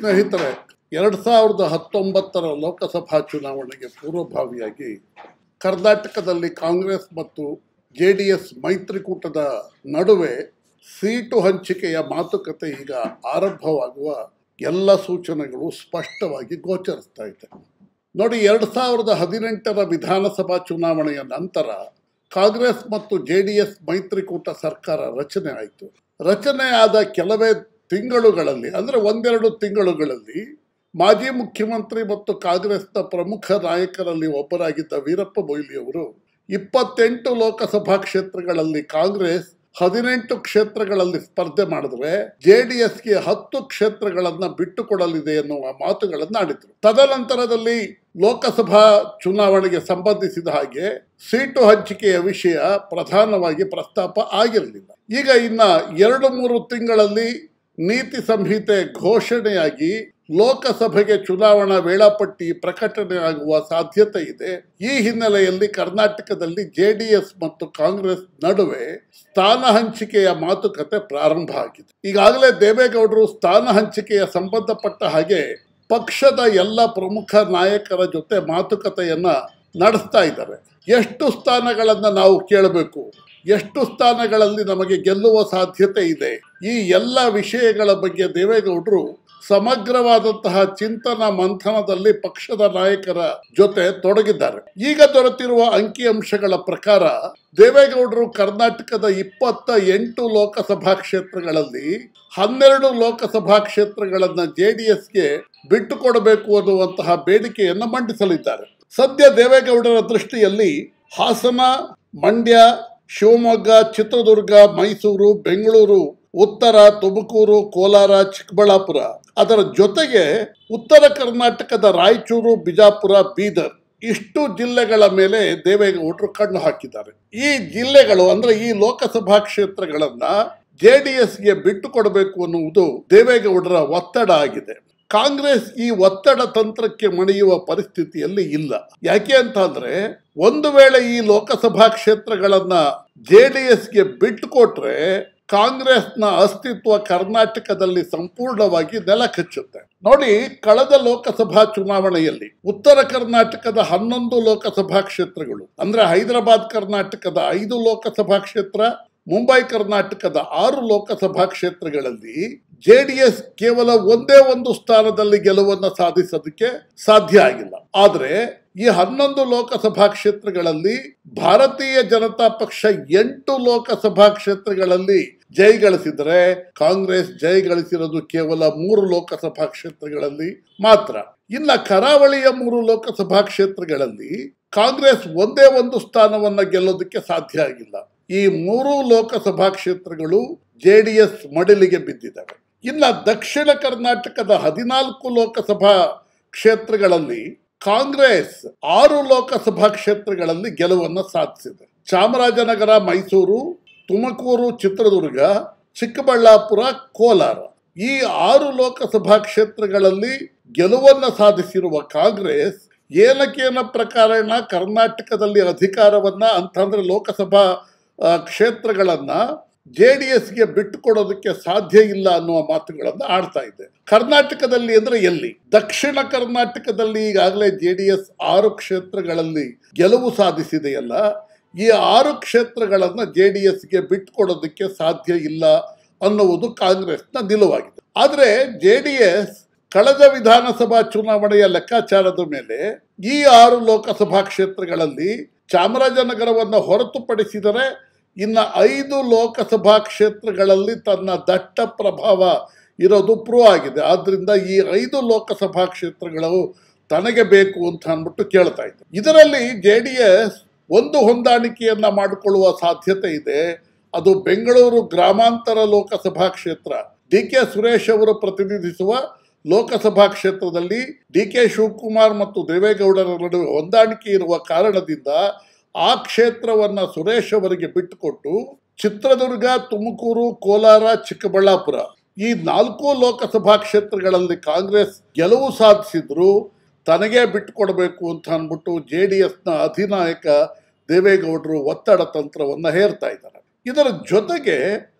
ಸ್ನೇಹಿತರೆ ಎರಡು ಸಾವಿರದ ಹತ್ತೊಂಬತ್ತರ ಲೋಕಸಭಾ ಚುನಾವಣೆಗೆ ಪೂರ್ವಭಾವಿಯಾಗಿ ಕರ್ನಾಟಕದಲ್ಲಿ ಕಾಂಗ್ರೆಸ್ ಮತ್ತು ಜೆ ಡಿ ಎಸ್ ಮೈತ್ರಿಕೂಟದ ನಡುವೆ ಸೀಟು ಹಂಚಿಕೆಯ ಮಾತುಕತೆ ಈಗ ಆರಂಭವಾಗುವ ಎಲ್ಲ ಸೂಚನೆಗಳು ಸ್ಪಷ್ಟವಾಗಿ ಗೋಚರಿಸ್ತಾ ಇದೆ ನೋಡಿ ಎರಡು ಸಾವಿರದ ಹದಿನೆಂಟರ ವಿಧಾನಸಭಾ ಚುನಾವಣೆಯ ನಂತರ ಕಾಂಗ್ರೆಸ್ ಮತ್ತು ಜೆ ಡಿ ಎಸ್ ಮೈತ್ರಿಕೂಟ ಸರ್ಕಾರ ರಚನೆ ಆಯಿತು ರಚನೆ ಆದ ಕೆಲವೇ ತಿಂಗಳುಗಳಲ್ಲಿ ಅಂದರೆ ಒಂದೆರಡು ತಿಂಗಳುಗಳಲ್ಲಿ ಮಾಜಿ ಮುಖ್ಯಮಂತ್ರಿ ಮತ್ತು ಕಾಂಗ್ರೆಸ್ನ ಪ್ರಮುಖ ನಾಯಕರಲ್ಲಿ ಒಬ್ಬರಾಗಿದ್ದ ವೀರಪ್ಪ ಮೊಯ್ಲಿಯವರು ಇಪ್ಪತ್ತೆಂಟು ಲೋಕಸಭಾ ಕ್ಷೇತ್ರಗಳಲ್ಲಿ ಕಾಂಗ್ರೆಸ್ ಹದಿನೆಂಟು ಕ್ಷೇತ್ರಗಳಲ್ಲಿ ಸ್ಪರ್ಧೆ ಮಾಡಿದ್ರೆ ಜೆ ಡಿ ಎಸ್ಗೆ ಹತ್ತು ಕ್ಷೇತ್ರಗಳನ್ನ ಬಿಟ್ಟುಕೊಡಲಿದೆ ಎನ್ನುವ ಮಾತುಗಳನ್ನು ಆಡಿದ್ರು ತದನಂತರದಲ್ಲಿ ಲೋಕಸಭಾ ಚುನಾವಣೆಗೆ ಸಂಬಂಧಿಸಿದ ಹಾಗೆ ಸೀಟು ಹಂಚಿಕೆಯ ವಿಷಯ ಪ್ರಧಾನವಾಗಿ ಪ್ರಸ್ತಾಪ ಆಗಿರಲಿಲ್ಲ ಈಗ ಇನ್ನ ಎರಡು ಮೂರು ತಿಂಗಳಲ್ಲಿ ನೀತಿ ಸಂಹಿತೆ ಘೋಷಣೆಯಾಗಿ ಲೋಕಸಭೆಗೆ ಚುನಾವಣಾ ವೇಳಾಪಟ್ಟಿ ಪ್ರಕಟಣೆ ಆಗುವ ಸಾಧ್ಯತೆ ಇದೆ ಈ ಹಿನ್ನೆಲೆಯಲ್ಲಿ ಕರ್ನಾಟಕದಲ್ಲಿ ಜೆಡಿಎಸ್ ಮತ್ತು ಕಾಂಗ್ರೆಸ್ ನಡುವೆ ಸ್ಥಾನ ಹಂಚಿಕೆಯ ಮಾತುಕತೆ ಪ್ರಾರಂಭ ಆಗಿದೆ ಈಗಾಗಲೇ ದೇವೇಗೌಡರು ಸ್ಥಾನ ಹಂಚಿಕೆಯ ಸಂಬಂಧಪಟ್ಟ ಹಾಗೆ ಪಕ್ಷದ ಎಲ್ಲ ಪ್ರಮುಖ ನಾಯಕರ ಜೊತೆ ಮಾತುಕತೆಯನ್ನ ನಡೆಸ್ತಾ ಇದ್ದಾರೆ ಎಷ್ಟು ಸ್ಥಾನಗಳನ್ನು ನಾವು ಕೇಳಬೇಕು ಎಷ್ಟು ಸ್ಥಾನಗಳಲ್ಲಿ ನಮಗೆ ಗೆಲ್ಲುವ ಸಾಧ್ಯತೆ ಇದೆ ಈ ಎಲ್ಲ ವಿಷಯಗಳ ಬಗ್ಗೆ ದೇವೇಗೌಡರು ಸಮಗ್ರವಾದಂತಹ ಚಿಂತನ ಮಂಥನದಲ್ಲಿ ಪಕ್ಷದ ನಾಯಕರ ಜೊತೆ ತೊಡಗಿದ್ದಾರೆ ಈಗ ದೊರೆತಿರುವ ಅಂಕಿಅಂಶಗಳ ಪ್ರಕಾರ ದೇವೇಗೌಡರು ಕರ್ನಾಟಕದ ಇಪ್ಪತ್ತ ಎಂಟು ಲೋಕಸಭಾ ಕ್ಷೇತ್ರಗಳಲ್ಲಿ ಹನ್ನೆರಡು ಲೋಕಸಭಾ ಕ್ಷೇತ್ರಗಳನ್ನ ಜೆ ಡಿ ಎಸ್ಗೆ ಬಿಟ್ಟುಕೊಡಬೇಕು ಅನ್ನುವಂತಹ ಬೇಡಿಕೆಯನ್ನು ಮಂಡಿಸಲಿದ್ದಾರೆ ಸದ್ಯ ದೇವೇಗೌಡರ ದೃಷ್ಟಿಯಲ್ಲಿ ಹಾಸನ ಮಂಡ್ಯ ಶಿವಮೊಗ್ಗ ಚಿತ್ರದುರ್ಗ ಮೈಸೂರು ಬೆಂಗಳೂರು ಉತ್ತರ ತುಮಕೂರು ಕೋಲಾರ ಚಿಕ್ಕಬಳ್ಳಾಪುರ ಅದರ ಜೊತೆಗೆ ಉತ್ತರ ಕರ್ನಾಟಕದ ರಾಯಚೂರು ಬಿಜಾಪುರ ಬೀದರ್ ಇಷ್ಟು ಜಿಲ್ಲೆಗಳ ಮೇಲೆ ದೇವೇಗೌಡರು ಕಣ್ಣು ಹಾಕಿದ್ದಾರೆ ಈ ಜಿಲ್ಲೆಗಳು ಅಂದ್ರೆ ಈ ಲೋಕಸಭಾ ಕ್ಷೇತ್ರಗಳನ್ನ ಜೆ ಡಿ ಎಸ್ಗೆ ಬಿಟ್ಟು ಕೊಡಬೇಕು ಅನ್ನುವುದು ದೇವೇಗೌಡರ ಒತ್ತಡ ಆಗಿದೆ ಕಾಂಗ್ರೆಸ್ ಈ ಒತ್ತಡ ತಂತ್ರಕ್ಕೆ ಮಣಿಯುವ ಪರಿಸ್ಥಿತಿಯಲ್ಲಿ ಇಲ್ಲ ಯಾಕೆ ಅಂತ ಅಂದ್ರೆ ಒಂದು ವೇಳೆ ಈ ಲೋಕಸಭಾ ಕ್ಷೇತ್ರಗಳನ್ನ ಜೆ ಡಿ ಎಸ್ಗೆ ಬಿಟ್ಟುಕೊಟ್ರೆ ಕಾಂಗ್ರೆಸ್ನ ಅಸ್ತಿತ್ವ ಕರ್ನಾಟಕದಲ್ಲಿ ಸಂಪೂರ್ಣವಾಗಿ ನೆಲ ಕಚ್ಚುತ್ತೆ ನೋಡಿ ಕಳೆದ ಲೋಕಸಭಾ ಚುನಾವಣೆಯಲ್ಲಿ ಉತ್ತರ ಕರ್ನಾಟಕದ ಹನ್ನೊಂದು ಲೋಕಸಭಾ ಕ್ಷೇತ್ರಗಳು ಅಂದ್ರೆ ಹೈದರಾಬಾದ್ ಕರ್ನಾಟಕದ ಐದು ಲೋಕಸಭಾ ಕ್ಷೇತ್ರ ಮುಂಬೈ ಕರ್ನಾಟಕದ ಆರು ಲೋಕಸಭಾ ಕ್ಷೇತ್ರಗಳಲ್ಲಿ ಜೆ ಡಿ ಎಸ್ ಕೇವಲ ಒಂದೇ ಒಂದು ಸ್ಥಾನದಲ್ಲಿ ಗೆಲುವನ್ನು ಸಾಧಿಸೋದಕ್ಕೆ ಸಾಧ್ಯ ಆಗಿಲ್ಲ ಆದ್ರೆ ಈ ಹನ್ನೊಂದು ಲೋಕಸಭಾ ಕ್ಷೇತ್ರಗಳಲ್ಲಿ ಭಾರತೀಯ ಜನತಾ ಪಕ್ಷ ಎಂಟು ಲೋಕಸಭಾ ಕ್ಷೇತ್ರಗಳಲ್ಲಿ ಜಯಗಳಿಸಿದರೆ ಕಾಂಗ್ರೆಸ್ ಜಯಗಳಿಸಿರೋದು ಕೇವಲ ಮೂರು ಲೋಕಸಭಾ ಕ್ಷೇತ್ರಗಳಲ್ಲಿ ಮಾತ್ರ ಇನ್ನ ಕರಾವಳಿಯ ಮೂರು ಲೋಕಸಭಾ ಕ್ಷೇತ್ರಗಳಲ್ಲಿ ಕಾಂಗ್ರೆಸ್ ಒಂದೇ ಒಂದು ಸ್ಥಾನವನ್ನ ಗೆಲ್ಲೋದಕ್ಕೆ ಸಾಧ್ಯ ಆಗಿಲ್ಲ ಈ ಮೂರು ಲೋಕಸಭಾ ಕ್ಷೇತ್ರಗಳು ಜೆ ಡಿ ಎಸ್ ಮಡಿಲಿಗೆ ಬಿದ್ದಿದ್ದಾವೆ ಇನ್ನು ದಕ್ಷಿಣ ಕರ್ನಾಟಕದ ಹದಿನಾಲ್ಕು ಲೋಕಸಭಾ ಕ್ಷೇತ್ರಗಳಲ್ಲಿ ಕಾಂಗ್ರೆಸ್ ಆರು ಲೋಕಸಭಾ ಕ್ಷೇತ್ರಗಳಲ್ಲಿ ಗೆಲುವನ್ನು ಸಾಧಿಸಿದೆ ಚಾಮರಾಜನಗರ ಮೈಸೂರು ತುಮಕೂರು ಚಿತ್ರದುರ್ಗ ಚಿಕ್ಕಬಳ್ಳಾಪುರ ಕೋಲಾರ ಈ ಆರು ಲೋಕಸಭಾ ಕ್ಷೇತ್ರಗಳಲ್ಲಿ ಗೆಲುವನ್ನು ಸಾಧಿಸಿರುವ ಕಾಂಗ್ರೆಸ್ ಏನಕೇನ ಪ್ರಕಾರಣ ಕರ್ನಾಟಕದಲ್ಲಿ ಅಧಿಕಾರವನ್ನ ಅಂತಂದ್ರೆ ಲೋಕಸಭಾ ಆ, ಕ್ಷೇತ್ರಗಳನ್ನ ಜೆ ಡಿ ಎಸ್ಗೆ ಬಿಟ್ಟುಕೊಡೋದಕ್ಕೆ ಸಾಧ್ಯ ಇಲ್ಲ ಅನ್ನುವ ಮಾತುಗಳನ್ನು ಆಡ್ತಾ ಇದೆ ಕರ್ನಾಟಕದಲ್ಲಿ ಅಂದ್ರೆ ಎಲ್ಲಿ ದಕ್ಷಿಣ ಕರ್ನಾಟಕದಲ್ಲಿ ಈಗಾಗಲೇ ಜೆ ಡಿ ಎಸ್ ಆರು ಕ್ಷೇತ್ರಗಳಲ್ಲಿ ಗೆಲುವು ಸಾಧಿಸಿದೆಯಲ್ಲ ಈ ಆರು ಕ್ಷೇತ್ರಗಳನ್ನ ಜೆ ಡಿ ಎಸ್ಗೆ ಬಿಟ್ಟುಕೊಡೋದಕ್ಕೆ ಸಾಧ್ಯ ಇಲ್ಲ ಅನ್ನುವುದು ಕಾಂಗ್ರೆಸ್ನ ನಿಲುವಾಗಿದೆ ಆದರೆ ಜೆ ಡಿ ಎಸ್ ಕಳೆದ ವಿಧಾನಸಭಾ ಚುನಾವಣೆಯ ಲೆಕ್ಕಾಚಾರದ ಮೇಲೆ ಈ ಆರು ಲೋಕಸಭಾ ಕ್ಷೇತ್ರಗಳಲ್ಲಿ ಚಾಮರಾಜನಗರವನ್ನು ಹೊರತುಪಡಿಸಿದರೆ ಇನ್ನು ಐದು ಲೋಕಸಭಾ ಕ್ಷೇತ್ರಗಳಲ್ಲಿ ತನ್ನ ದಟ್ಟ ಪ್ರಭಾವ ಇರೋದು ಪ್ರೂವ್ ಆಗಿದೆ ಆದ್ರಿಂದ ಈ ಐದು ಲೋಕಸಭಾ ಕ್ಷೇತ್ರಗಳು ತನಗೆ ಬೇಕು ಅಂತ ಅಂದ್ಬಿಟ್ಟು ಕೇಳ್ತಾ ಇದ್ದೆ ಇದರಲ್ಲಿ ಜೆ ಡಿ ಎಸ್ ಒಂದು ಹೊಂದಾಣಿಕೆಯನ್ನ ಮಾಡಿಕೊಳ್ಳುವ ಸಾಧ್ಯತೆ ಇದೆ ಅದು ಬೆಂಗಳೂರು ಗ್ರಾಮಾಂತರ ಲೋಕಸಭಾ ಕ್ಷೇತ್ರ ಡಿ ಕೆ ಸುರೇಶ್ ಅವರು ಪ್ರತಿನಿಧಿಸುವ ಲೋಕಸಭಾ ಕ್ಷೇತ್ರದಲ್ಲಿ ಡಿ ಕೆ ಶಿವಕುಮಾರ್ ಮತ್ತು ದೇವೇಗೌಡರ ನಡುವೆ ಹೊಂದಾಣಿಕೆ ಇರುವ ಕಾರಣದಿಂದ ಆ ಕ್ಷೇತ್ರವನ್ನ ಸುರೇಶ್ ಅವರಿಗೆ ಬಿಟ್ಟುಕೊಟ್ಟು ಚಿತ್ರದುರ್ಗ ತುಮಕೂರು ಕೋಲಾರ ಚಿಕ್ಕಬಳ್ಳಾಪುರ ಈ ನಾಲ್ಕು ಲೋಕಸಭಾ ಕ್ಷೇತ್ರಗಳಲ್ಲಿ ಕಾಂಗ್ರೆಸ್ ಗೆಲುವು ಸಾಧಿಸಿದ್ರು ತನಗೇ ಬಿಟ್ಟುಕೊಡಬೇಕು ಅಂತ ಅಂದ್ಬಿಟ್ಟು ಜೆ ಡಿ ಎಸ್ನ ಅಧಿನಾಯಕ ದೇವೇಗೌಡರು ಒತ್ತಡ ತಂತ್ರವನ್ನು ಹೇರ್ತಾ ಇದ್ದಾರೆ ಇದರ ಜೊತೆಗೆ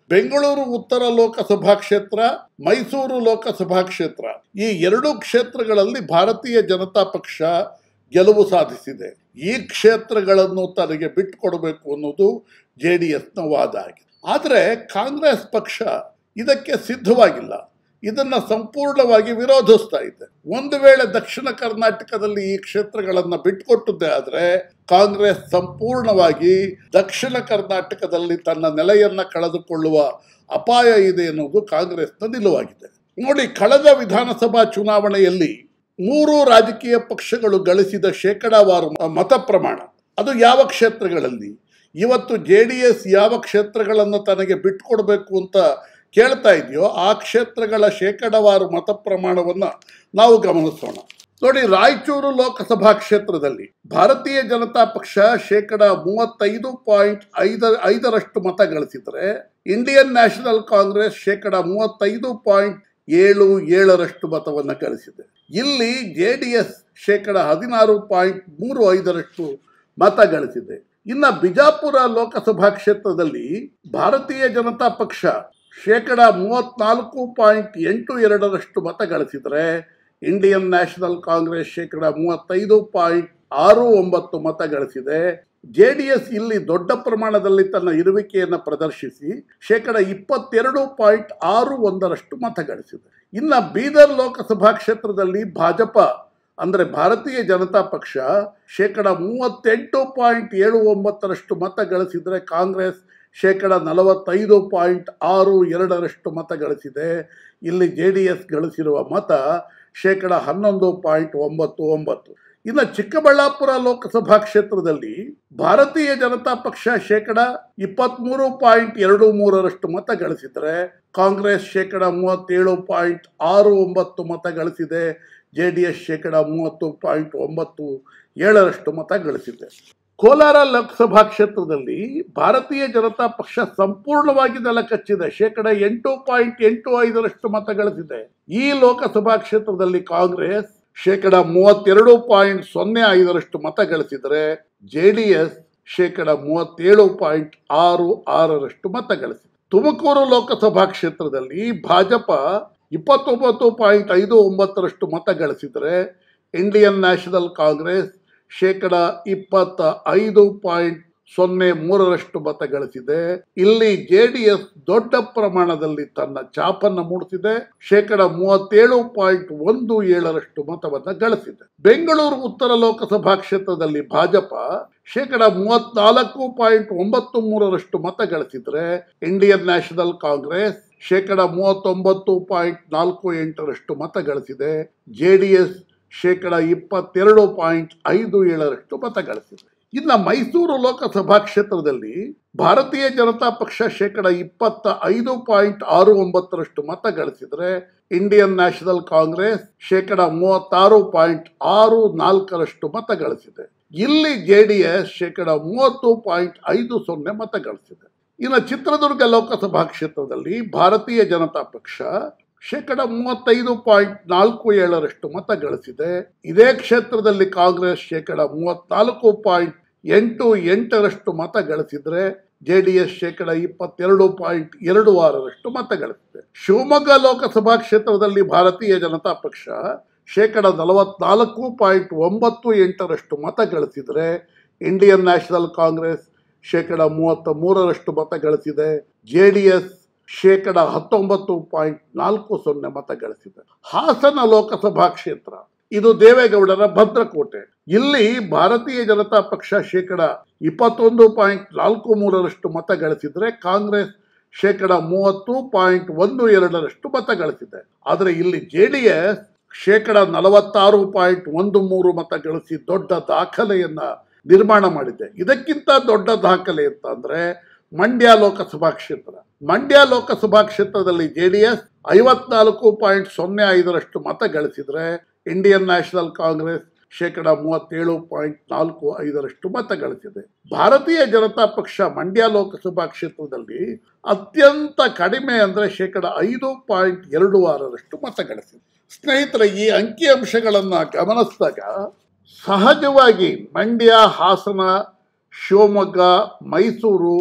ಬೆಂಗಳೂರು ಉತ್ತರ ಲೋಕಸಭಾ ಕ್ಷೇತ್ರ ಮೈಸೂರು ಲೋಕಸಭಾ ಕ್ಷೇತ್ರ ಈ ಎರಡು ಕ್ಷೇತ್ರಗಳಲ್ಲಿ ಭಾರತೀಯ ಜನತಾ ಪಕ್ಷ ಗೆಲುವು ಸಾಧಿಸಿದೆ ಈ ಕ್ಷೇತ್ರಗಳನ್ನು ತನಗೆ ಬಿಟ್ಟುಕೊಡಬೇಕು ಅನ್ನೋದು ಜೆ ಡಿ ಎಸ್ನ ವಾದ ಆಗಿದೆ ಆದರೆ ಕಾಂಗ್ರೆಸ್ ಪಕ್ಷ ಇದಕ್ಕೆ ಸಿದ್ಧವಾಗಿಲ್ಲ ಇದನ್ನ ಸಂಪೂರ್ಣವಾಗಿ ವಿರೋಧಿಸ್ತಾ ಇದೆ ಒಂದು ವೇಳೆ ದಕ್ಷಿಣ ಕರ್ನಾಟಕದಲ್ಲಿ ಈ ಕ್ಷೇತ್ರಗಳನ್ನು ಬಿಟ್ಟುಕೊಟ್ಟದ್ದೇ ಆದರೆ ಕಾಂಗ್ರೆಸ್ ಸಂಪೂರ್ಣವಾಗಿ ದಕ್ಷಿಣ ಕರ್ನಾಟಕದಲ್ಲಿ ತನ್ನ ನೆಲೆಯನ್ನ ಕಳೆದುಕೊಳ್ಳುವ ಅಪಾಯ ಇದೆ ಎನ್ನುವುದು ಕಾಂಗ್ರೆಸ್ನ ನಿಲುವಾಗಿದೆ ನೋಡಿ ಕಳೆದ ವಿಧಾನಸಭಾ ಚುನಾವಣೆಯಲ್ಲಿ ಮೂರು ರಾಜಕೀಯ ಪಕ್ಷಗಳು ಗಳಿಸಿದ ಶೇಕಡಾವಾರು ಮತ ಪ್ರಮಾಣ ಅದು ಯಾವ ಕ್ಷೇತ್ರಗಳಲ್ಲಿ ಇವತ್ತು ಜೆ ಡಿ ಎಸ್ ಯಾವ ಕ್ಷೇತ್ರಗಳನ್ನು ತನಗೆ ಬಿಟ್ಟುಕೊಡ್ಬೇಕು ಅಂತ ಕೇಳ್ತಾ ಇದೆಯೋ ಆ ಕ್ಷೇತ್ರಗಳ ಶೇಕಡಾವಾರು ಮತ ಪ್ರಮಾಣವನ್ನು ನಾವು ಗಮನಿಸೋಣ ನೋಡಿ ರಾಯಚೂರು ಲೋಕಸಭಾ ಕ್ಷೇತ್ರದಲ್ಲಿ ಭಾರತೀಯ ಜನತಾ ಪಕ್ಷ ಶೇಕಡ ಮೂವತ್ತೈದು ಪಾಯಿಂಟ್ ಐದ ಐದರಷ್ಟು ಮತ ಗಳಿಸಿದರೆ ಇಂಡಿಯನ್ ನ್ಯಾಷನಲ್ ಕಾಂಗ್ರೆಸ್ ಶೇಕಡ ಮೂವತ್ತೈದು ಪಾಯಿಂಟ್ ಏಳು ಏಳರಷ್ಟು ಮತವನ್ನು ಗಳಿಸಿದೆ ಇಲ್ಲಿ ಜೆ ಡಿ ಎಸ್ ಶೇಕಡ ಹದಿನಾರು ಪಾಯಿಂಟ್ ಮೂರು ಐದರಷ್ಟು ಮತ ಗಳಿಸಿದೆ ಇನ್ನು ಬಿಜಾಪುರ ಲೋಕಸಭಾ ಕ್ಷೇತ್ರದಲ್ಲಿ ಭಾರತೀಯ ಜನತಾ ಪಕ್ಷ ಶೇಕಡ ಮೂವತ್ನಾಲ್ಕು ಪಾಯಿಂಟ್ ಎಂಟು ಎರಡರಷ್ಟು ಮತ ಗಳಿಸಿದರೆ ಇಂಡಿಯನ್ ನ್ಯಾಷನಲ್ ಕಾಂಗ್ರೆಸ್ ಶೇಕಡ ಮೂವತ್ತೈದು ಪಾಯಿಂಟ್ ಆರು ಒಂಬತ್ತು ಮತ ಗಳಿಸಿದೆ ಜೆ ಡಿ ಎಸ್ ಇಲ್ಲಿ ದೊಡ್ಡ ಪ್ರಮಾಣದಲ್ಲಿ ತನ್ನ ಇರುವಿಕೆಯನ್ನು ಪ್ರದರ್ಶಿಸಿ ಶೇಕಡ ಇಪ್ಪತ್ತೆರಡು ಪಾಯಿಂಟ್ ಆರು ಒಂದರಷ್ಟು ಮತ ಗಳಿಸಿದೆ ಇನ್ನು ಬೀದರ್ ಲೋಕಸಭಾ ಕ್ಷೇತ್ರದಲ್ಲಿ ಭಾಜಪ ಅಂದರೆ ಭಾರತೀಯ ಜನತಾ ಪಕ್ಷ ಶೇಕಡ ಮೂವತ್ತೆಂಟು ಪಾಯಿಂಟ್ ಏಳು ಒಂಬತ್ತರಷ್ಟು ಮತ ಗಳಿಸಿದರೆ ಕಾಂಗ್ರೆಸ್ ಶೇಕಡ ನಲವತ್ತೈದು ಪಾಯಿಂಟ್ ಆರು ಎರಡರಷ್ಟು ಮತ ಗಳಿಸಿದೆ ಇಲ್ಲಿ ಜೆ ಡಿ ಎಸ್ ಗಳಿಸಿರುವ ಮತ ಶೇಕಡ ಹನ್ನೊಂದು ಪಾಯಿಂಟ್ ಒಂಬತ್ತು ಒಂಬತ್ತು ಇನ್ನು ಚಿಕ್ಕಬಳ್ಳಾಪುರ ಲೋಕಸಭಾ ಕ್ಷೇತ್ರದಲ್ಲಿ ಭಾರತೀಯ ಜನತಾ ಪಕ್ಷ ಶೇಕಡ ಇಪ್ಪತ್ತ್ಮೂರು ಪಾಯಿಂಟ್ ಎರಡು ಮೂರರಷ್ಟು ಮತ ಗಳಿಸಿದರೆ ಕಾಂಗ್ರೆಸ್ ಶೇಕಡ ಮೂವತ್ತೇಳು ಪಾಯಿಂಟ್ ಆರು ಒಂಬತ್ತು ಮತ ಗಳಿಸಿದೆ ಜೆ ಡಿ ಎಸ್ ಶೇಕಡ ಮೂವತ್ತು ಪಾಯಿಂಟ್ ಒಂಬತ್ತು ಏಳರಷ್ಟು ಮತ ಗಳಿಸಿದೆ ಕೋಲಾರ ಲೋಕಸಭಾ ಕ್ಷೇತ್ರದಲ್ಲಿ ಭಾರತೀಯ ಜನತಾ ಪಕ್ಷ ಸಂಪೂರ್ಣವಾಗಿ ನೆಲಕಚ್ಚಿದೆ ಶೇಕಡ ಎಂಟು ಪಾಯಿಂಟ್ ಎಂಟು ಐದರಷ್ಟು ಮತ ಗಳಿಸಿದೆ ಈ ಲೋಕಸಭಾ ಕ್ಷೇತ್ರದಲ್ಲಿ ಕಾಂಗ್ರೆಸ್ ಶೇಕಡ ಮೂವತ್ತೆರಡು ಪಾಯಿಂಟ್ ಸೊನ್ನೆ ಐದರಷ್ಟು ಮತ ಗಳಿಸಿದರೆ ಜೆ ಡಿ ಎಸ್ ಶೇಕಡ ಮೂವತ್ತೇಳು ಪಾಯಿಂಟ್ ಆರು ಆರರಷ್ಟು ಮತ ಗಳಿಸಿದೆ ತುಮಕೂರು ಲೋಕಸಭಾ ಕ್ಷೇತ್ರದಲ್ಲಿ ಭಾಜಪ ಇಪ್ಪತ್ತೊಂಬತ್ತು ಪಾಯಿಂಟ್ ಐದು ಒಂಬತ್ತರಷ್ಟು ಮತ ಗಳಿಸಿದರೆ ಇಂಡಿಯನ್ ನ್ಯಾಷನಲ್ ಕಾಂಗ್ರೆಸ್ ಶೇಕಡ ಇಪ್ಪತ್ತ ಐದು ಪಾಯಿಂಟ್ ಸೊನ್ನೆ ಮೂರರಷ್ಟು ಮತ ಗಳಿಸಿದೆ ಇಲ್ಲಿ ಜೆ ಡಿ ಎಸ್ ದೊಡ್ಡ ಪ್ರಮಾಣದಲ್ಲಿ ತನ್ನ ಚಾಪನ್ನು ಮೂಡಿಸಿದೆ ಶೇಕಡ ಮೂವತ್ತೇಳು ಪಾಯಿಂಟ್ ಒಂದು ಏಳರಷ್ಟು ಮತವನ್ನು ಗಳಿಸಿದೆ ಬೆಂಗಳೂರು ಉತ್ತರ ಲೋಕಸಭಾ ಕ್ಷೇತ್ರದಲ್ಲಿ ಭಾಜಪ ಶೇಕಡ ಮೂವತ್ನಾಲ್ಕು ಪಾಯಿಂಟ್ ಒಂಬತ್ತು ಮೂರರಷ್ಟು ಮತ ಗಳಿಸಿದ್ರೆ ಇಂಡಿಯನ್ ನ್ಯಾಷನಲ್ ಕಾಂಗ್ರೆಸ್ ಶೇಕಡ ಮೂವತ್ತೊಂಬತ್ತು ಪಾಯಿಂಟ್ ನಾಲ್ಕು ಎಂಟರಷ್ಟು ಮತ ಗಳಿಸಿದೆ ಜೆ ಡಿ ಎಸ್ ಶೇಕಡ ಇಪ್ಪತ್ತೆರಡು ಪಾಯಿಂಟ್ ಐದು ಏಳರಷ್ಟು ಮತ ಗಳಿಸಿದೆ ಇನ್ನು ಮೈಸೂರು ಲೋಕಸಭಾ ಕ್ಷೇತ್ರದಲ್ಲಿ ಭಾರತೀಯ ಜನತಾ ಪಕ್ಷ ಶೇಕಡ ಇಪ್ಪತ್ತ ಐದು ಪಾಯಿಂಟ್ ಆರು ಒಂಬತ್ತರಷ್ಟು ಮತ ಗಳಿಸಿದರೆ ಇಂಡಿಯನ್ ನ್ಯಾಷನಲ್ ಕಾಂಗ್ರೆಸ್ ಶೇಕಡ ಮೂವತ್ತಾರು ಪಾಯಿಂಟ್ ಆರು ನಾಲ್ಕರಷ್ಟು ಮತ ಗಳಿಸಿದೆ ಇಲ್ಲಿ ಜೆ ಡಿ ಎಸ್ ಶೇಕಡ ಮೂವತ್ತು ಪಾಯಿಂಟ್ ಐದು ಸೊನ್ನೆ ಮತ ಗಳಿಸಿದೆ ಇನ್ನು ಚಿತ್ರದುರ್ಗ ಲೋಕಸಭಾ ಕ್ಷೇತ್ರದಲ್ಲಿ ಭಾರತೀಯ ಜನತಾ ಪಕ್ಷ ಶೇಕಡ ಮೂವತ್ತೈದು ಪಾಯಿಂಟ್ ನಾಲ್ಕು ಏಳರಷ್ಟು ಮತ ಗಳಿಸಿದೆ ಇದೇ ಕ್ಷೇತ್ರದಲ್ಲಿ ಕಾಂಗ್ರೆಸ್ ಶೇಕಡ ಮೂವತ್ನಾಲ್ಕು ಪಾಯಿಂಟ್ ಎಂಟು ಎಂಟರಷ್ಟು ಮತ ಗಳಿಸಿದ್ರೆ ಜೆ ಡಿ ಎಸ್ ಶೇಕಡ ಇಪ್ಪತ್ತೆರಡು ಪಾಯಿಂಟ್ ಎರಡು ಆರರಷ್ಟು ಮತ ಗಳಿಸಿದೆ ಶಿವಮೊಗ್ಗ ಲೋಕಸಭಾ ಕ್ಷೇತ್ರದಲ್ಲಿ ಭಾರತೀಯ ಜನತಾ ಪಕ್ಷ ಶೇಕಡ ನಲವತ್ನಾಲ್ಕು ಪಾಯಿಂಟ್ ಒಂಬತ್ತು ಎಂಟರಷ್ಟು ಮತ ಗಳಿಸಿದರೆ ಇಂಡಿಯನ್ ನ್ಯಾಷನಲ್ ಕಾಂಗ್ರೆಸ್ ಶೇಕಡ ಮೂವತ್ತ ಮೂರರಷ್ಟು ಮತ ಗಳಿಸಿದೆ ಜೆ ಡಿ ಎಸ್ ಶೇಕಡ ಹತ್ತೊಂಬತ್ತು ಪಾಯಿಂಟ್ ನಾಲ್ಕು ಸೊನ್ನೆ ಮತ ಗಳಿಸಿದೆ ಹಾಸನ ಲೋಕಸಭಾ ಕ್ಷೇತ್ರ ಇದು ದೇವೇಗೌಡರ ಭದ್ರಕೋಟೆ ಇಲ್ಲಿ ಭಾರತೀಯ ಜನತಾ ಪಕ್ಷ ಶೇಕಡ ಇಪ್ಪತ್ತೊಂದು ಪಾಯಿಂಟ್ ನಾಲ್ಕು ಮೂರರಷ್ಟು ಮತ ಗಳಿಸಿದ್ರೆ ಕಾಂಗ್ರೆಸ್ ಶೇಕಡ ಮೂವತ್ತು ಪಾಯಿಂಟ್ ಒಂದು ಎರಡರಷ್ಟು ಮತ ಗಳಿಸಿದೆ ಆದರೆ ಇಲ್ಲಿ ಜೆ ಡಿ ಎಸ್ ಶೇಕಡ ನಲವತ್ತಾರು ಪಾಯಿಂಟ್ ಒಂದು ಮೂರು ಮತ ಗಳಿಸಿ ದೊಡ್ಡ ದಾಖಲೆಯನ್ನ ನಿರ್ಮಾಣ ಮಾಡಿದೆ ಇದಕ್ಕಿಂತ ದೊಡ್ಡ ದಾಖಲೆ ಅಂತ ಅಂದ್ರೆ ಮಂಡ್ಯ ಲೋಕಸಭಾ ಕ್ಷೇತ್ರ ಮಂಡ್ಯ ಲೋಕಸಭಾ ಕ್ಷೇತ್ರದಲ್ಲಿ ಜೆ ಡಿ ಎಸ್ ಐವತ್ನಾಲ್ಕು ಪಾಯಿಂಟ್ ಸೊನ್ನೆ ಐದರಷ್ಟು ಮತ ಗಳಿಸಿದ್ರೆ ಇಂಡಿಯನ್ ನ್ಯಾಷನಲ್ ಕಾಂಗ್ರೆಸ್ ಶೇಕಡ ಮೂವತ್ತೇಳು ಪಾಯಿಂಟ್ ನಾಲ್ಕು ಐದರಷ್ಟು ಮತ ಗಳಿಸಿದೆ ಭಾರತೀಯ ಜನತಾ ಪಕ್ಷ ಮಂಡ್ಯ ಲೋಕಸಭಾ ಕ್ಷೇತ್ರದಲ್ಲಿ ಅತ್ಯಂತ ಕಡಿಮೆ ಅಂದರೆ ಶೇಕಡ ಐದು ಪಾಯಿಂಟ್ ಎರಡು ಆರರಷ್ಟು ಮತ ಗಳಿಸಿದೆ ಸ್ನೇಹಿತರೆ ಈ ಅಂಕಿಅಂಶಗಳನ್ನು ಗಮನಿಸಿದಾಗ ಸಹಜವಾಗಿ ಮಂಡ್ಯ ಹಾಸನ ಶಿವಮೊಗ್ಗ ಮೈಸೂರು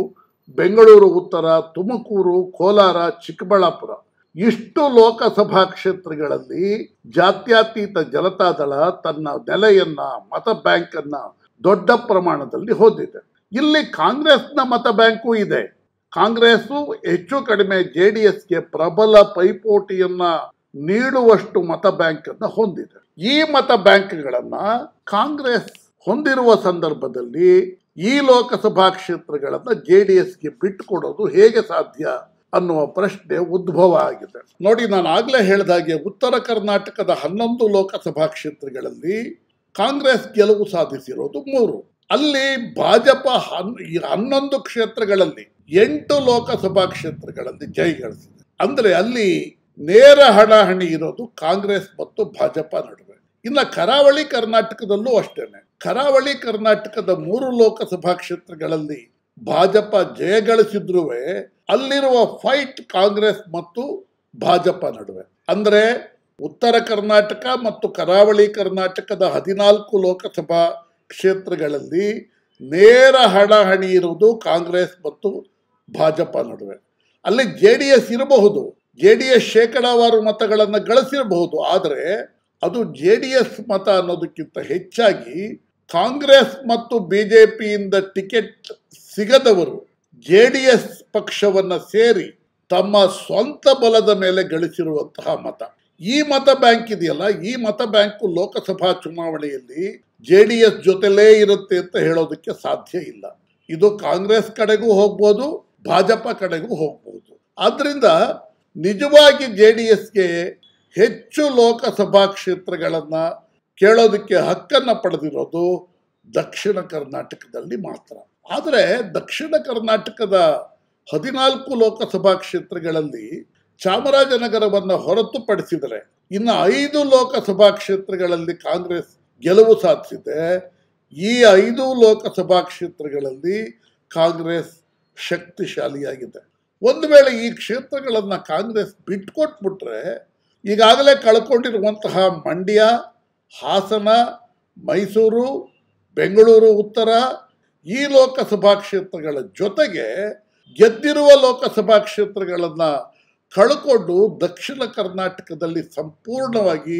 ಬೆಂಗಳೂರು ಉತ್ತರ ತುಮಕೂರು ಕೋಲಾರ ಚಿಕ್ಕಬಳ್ಳಾಪುರ ಇಷ್ಟು ಲೋಕಸಭಾ ಕ್ಷೇತ್ರಗಳಲ್ಲಿ ಜಾತ್ಯತೀತ ಜನತಾದಳ ತನ್ನ ನೆಲೆಯನ್ನ ಮತ ಬ್ಯಾಂಕ್ ಅನ್ನ ದೊಡ್ಡ ಪ್ರಮಾಣದಲ್ಲಿ ಹೊಂದಿದೆ ಇಲ್ಲಿ ಕಾಂಗ್ರೆಸ್ನ ಮತ ಬ್ಯಾಂಕು ಇದೆ ಕಾಂಗ್ರೆಸ್ಸು ಹೆಚ್ಚು ಕಡಿಮೆ ಜೆ ಡಿ ಎಸ್ಗೆ ಪ್ರಬಲ ಪೈಪೋಟಿಯನ್ನ ನೀಡುವಷ್ಟು ಮತ ಬ್ಯಾಂಕ್ ಅನ್ನ ಹೊಂದಿದೆ ಈ ಮತ ಬ್ಯಾಂಕ್ಗಳನ್ನ ಕಾಂಗ್ರೆಸ್ ಹೊಂದಿರುವ ಸಂದರ್ಭದಲ್ಲಿ ಈ ಲೋಕಸಭಾ ಕ್ಷೇತ್ರಗಳನ್ನ ಜೆ ಡಿ ಎಸ್ಗೆ ಬಿಟ್ಟುಕೊಡೋದು ಹೇಗೆ ಸಾಧ್ಯ ಅನ್ನುವ ಪ್ರಶ್ನೆ ಉದ್ಭವ ಆಗಿದೆ ನೋಡಿ ನಾನು ಆಗ್ಲೇ ಹೇಳಿದಾಗೆ ಉತ್ತರ ಕರ್ನಾಟಕದ ಹನ್ನೊಂದು ಲೋಕಸಭಾ ಕ್ಷೇತ್ರಗಳಲ್ಲಿ ಕಾಂಗ್ರೆಸ್ ಗೆಲುವು ಸಾಧಿಸಿರೋದು ಮೂರು ಅಲ್ಲಿ ಭಾಜಪ ಹನ್- ಈ ಹನ್ನೊಂದು ಕ್ಷೇತ್ರಗಳಲ್ಲಿ ಎಂಟು ಲೋಕಸಭಾ ಕ್ಷೇತ್ರಗಳಲ್ಲಿ ಜಯಗಳಿಸಿದೆ ಅಂದ್ರೆ ಅಲ್ಲಿ ನೇರ ಹಣಾಹಣಿ ಇರೋದು ಕಾಂಗ್ರೆಸ್ ಮತ್ತು ಭಾಜಪ ನಡುವೆ ಇನ್ನ ಕರಾವಳಿ ಕರ್ನಾಟಕದಲ್ಲೂ ಅಷ್ಟೇನೆ ಕರಾವಳಿ ಕರ್ನಾಟಕದ ಮೂರು ಲೋಕಸಭಾ ಕ್ಷೇತ್ರಗಳಲ್ಲಿ ಭಾಜಪ ಜಯಗಳಿಸಿದ್ರೂ ಅಲ್ಲಿರುವ ಫೈಟ್ ಕಾಂಗ್ರೆಸ್ ಮತ್ತು ಭಾಜಪ ನಡುವೆ ಅಂದ್ರೆ ಉತ್ತರ ಕರ್ನಾಟಕ ಮತ್ತು ಕರಾವಳಿ ಕರ್ನಾಟಕದ ಹದಿನಾಲ್ಕು ಲೋಕಸಭಾ ಕ್ಷೇತ್ರಗಳಲ್ಲಿ ನೇರ ಹಣಾಹಣಿ ಇರುವುದು ಕಾಂಗ್ರೆಸ್ ಮತ್ತು ಭಾಜಪ ನಡುವೆ ಅಲ್ಲಿ ಜೆ ಡಿ ಎಸ್ ಇರಬಹುದು ಜೆ ಡಿ ಎಸ್ ಶೇಕಡಾವಾರು ಮತಗಳನ್ನು ಗಳಿಸಿರಬಹುದು ಆದರೆ ಅದು ಜೆ ಡಿ ಎಸ್ ಮತ ಅನ್ನೋದಕ್ಕಿಂತ ಹೆಚ್ಚಾಗಿ ಕಾಂಗ್ರೆಸ್ ಮತ್ತು ಬಿಜೆಪಿಯಿಂದ ಟಿಕೆಟ್ ಸಿಗದವರು ಜೆ ಡಿ ಎಸ್ ಪಕ್ಷವನ್ನು ಸೇರಿ ತಮ್ಮ ಸ್ವಂತ ಬಲದ ಮೇಲೆ ಗಳಿಸಿರುವಂತಹ ಮತ ಈ ಮತ ಬ್ಯಾಂಕ್ ಇದೆಯಲ್ಲ ಈ ಮತ ಬ್ಯಾಂಕು ಲೋಕಸಭಾ ಚುನಾವಣೆಯಲ್ಲಿ ಜೆ ಡಿ ಎಸ್ ಜೊತೆಲೇ ಇರುತ್ತೆ ಅಂತ ಹೇಳೋದಕ್ಕೆ ಸಾಧ್ಯ ಇಲ್ಲ ಇದು ಕಾಂಗ್ರೆಸ್ ಕಡೆಗೂ ಹೋಗ್ಬೋದು ಭಾಜಪ ಕಡೆಗೂ ಹೋಗ್ಬೋದು ಆದ್ರಿಂದ ನಿಜವಾಗಿ ಜೆ ಡಿ ಎಸ್ಗೆ ಹೆಚ್ಚು ಲೋಕಸಭಾ ಕ್ಷೇತ್ರಗಳನ್ನ ಕೇಳೋದಕ್ಕೆ ಹಕ್ಕನ್ನ ಪಡೆದಿರೋದು ದಕ್ಷಿಣ ಕರ್ನಾಟಕದಲ್ಲಿ ಮಾತ್ರ ಆದರೆ ದಕ್ಷಿಣ ಕರ್ನಾಟಕದ ಹದಿನಾಲ್ಕು ಲೋಕಸಭಾ ಕ್ಷೇತ್ರಗಳಲ್ಲಿ ಚಾಮರಾಜನಗರವನ್ನು ಹೊರತುಪಡಿಸಿದರೆ ಇನ್ನು ಐದು ಲೋಕಸಭಾ ಕ್ಷೇತ್ರಗಳಲ್ಲಿ ಕಾಂಗ್ರೆಸ್ ಗೆಲುವು ಸಾಧಿಸಿದೆ ಈ ಐದು ಲೋಕಸಭಾ ಕ್ಷೇತ್ರಗಳಲ್ಲಿ ಕಾಂಗ್ರೆಸ್ ಶಕ್ತಿಶಾಲಿಯಾಗಿದೆ ಒಂದು ವೇಳೆ ಈ ಕ್ಷೇತ್ರಗಳನ್ನು ಕಾಂಗ್ರೆಸ್ ಬಿಟ್ಕೊಟ್ಬಿಟ್ರೆ ಈಗಾಗಲೇ ಕಳ್ಕೊಂಡಿರುವಂತಹ ಮಂಡ್ಯ ಹಾಸನ ಮೈಸೂರು ಬೆಂಗಳೂರು ಉತ್ತರ ಈ ಲೋಕಸಭಾ ಕ್ಷೇತ್ರಗಳ ಜೊತೆಗೆ ಗೆದ್ದಿರುವ ಲೋಕಸಭಾ ಕ್ಷೇತ್ರಗಳನ್ನು ಕಳ್ಕೊಂಡು ದಕ್ಷಿಣ ಕರ್ನಾಟಕದಲ್ಲಿ ಸಂಪೂರ್ಣವಾಗಿ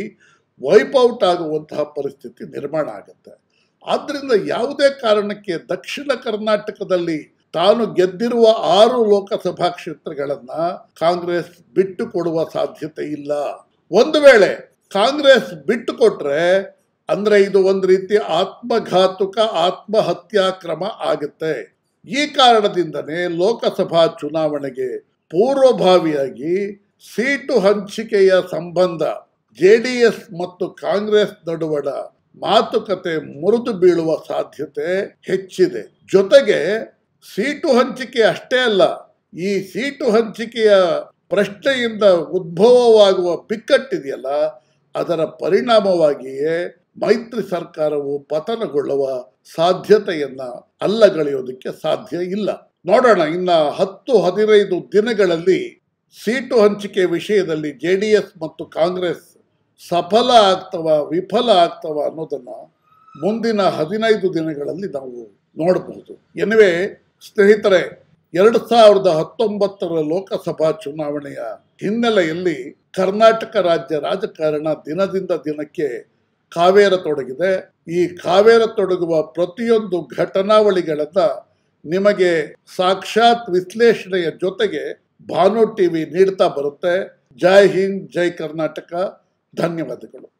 ವೈಪೌಟ್ ಆಗುವಂತಹ ಪರಿಸ್ಥಿತಿ ನಿರ್ಮಾಣ ಆಗುತ್ತೆ ಆದ್ದರಿಂದ ಯಾವುದೇ ಕಾರಣಕ್ಕೆ ದಕ್ಷಿಣ ಕರ್ನಾಟಕದಲ್ಲಿ ತಾನು ಗೆದ್ದಿರುವ ಆರು ಲೋಕಸಭಾ ಕ್ಷೇತ್ರಗಳನ್ನ ಕಾಂಗ್ರೆಸ್ ಬಿಟ್ಟು ಕೊಡುವ ಸಾಧ್ಯತೆ ಇಲ್ಲ ಒಂದು ವೇಳೆ ಕಾಂಗ್ರೆಸ್ ಬಿಟ್ಟು ಕೊಟ್ರೆ ಅಂದ್ರೆ ಇದು ಒಂದು ರೀತಿ ಆತ್ಮಘಾತುಕ ಆತ್ಮಹತ್ಯಾ ಕ್ರಮ ಆಗುತ್ತೆ ಈ ಕಾರಣದಿಂದನೇ ಲೋಕಸಭಾ ಚುನಾವಣೆಗೆ ಪೂರ್ವಭಾವಿಯಾಗಿ ಸೀಟು ಹಂಚಿಕೆಯ ಸಂಬಂಧ ಜೆಡಿಎಸ್ ಮತ್ತು ಕಾಂಗ್ರೆಸ್ ನಡುವಣ ಮಾತುಕತೆ ಮುರಿದು ಬೀಳುವ ಸಾಧ್ಯತೆ ಹೆಚ್ಚಿದೆ ಜೊತೆಗೆ ಸೀಟು ಹಂಚಿಕೆ ಅಷ್ಟೇ ಅಲ್ಲ ಈ ಸೀಟು ಹಂಚಿಕೆಯ ಪ್ರಶ್ನೆಯಿಂದ ಉದ್ಭವವಾಗುವ ಬಿಕ್ಕಟ್ಟಿದೆಯಲ್ಲ ಅದರ ಪರಿಣಾಮವಾಗಿಯೇ ಮೈತ್ರಿ ಸರ್ಕಾರವು ಪತನಗೊಳ್ಳುವ ಸಾಧ್ಯತೆಯನ್ನ ಅಲ್ಲಗಳೆಯೋದಕ್ಕೆ ಸಾಧ್ಯ ಇಲ್ಲ ನೋಡೋಣ ಇನ್ನ ಹತ್ತು ಹದಿನೈದು ದಿನಗಳಲ್ಲಿ ಸೀಟು ಹಂಚಿಕೆ ವಿಷಯದಲ್ಲಿ ಜೆ ಡಿ ಎಸ್ ಮತ್ತು ಕಾಂಗ್ರೆಸ್ ಸಫಲ ಆಗ್ತವ ವಿಫಲ ಆಗ್ತವ ಅನ್ನೋದನ್ನ ಮುಂದಿನ ಹದಿನೈದು ದಿನಗಳಲ್ಲಿ ನಾವು ನೋಡಬಹುದು ಎನಿವೆ ಸ್ನೇಹಿತರೆ ಎರಡು ಸಾವಿರದ ಹತ್ತೊಂಬತ್ತರ ಲೋಕಸಭಾ ಚುನಾವಣೆಯ ಹಿನ್ನೆಲೆಯಲ್ಲಿ ಕರ್ನಾಟಕ ರಾಜ್ಯ ರಾಜಕಾರಣ ದಿನದಿಂದ ದಿನಕ್ಕೆ ಕಾವೇರತೊಡಗಿದೆ ಈ ಕಾವೇರತೊಡಗುವ ಪ್ರತಿಯೊಂದು ಘಟನಾವಳಿಗಳನ್ನ ನಿಮಗೆ ಸಾಕ್ಷಾತ್ ವಿಶ್ಲೇಷಣೆಯ ಜೊತೆಗೆ ಭಾನು ಟಿವಿ ನೀಡ್ತಾ ಬರುತ್ತೆ ಜೈ ಹಿಂದ್ ಜೈ ಕರ್ನಾಟಕ ಧನ್ಯವಾದಗಳು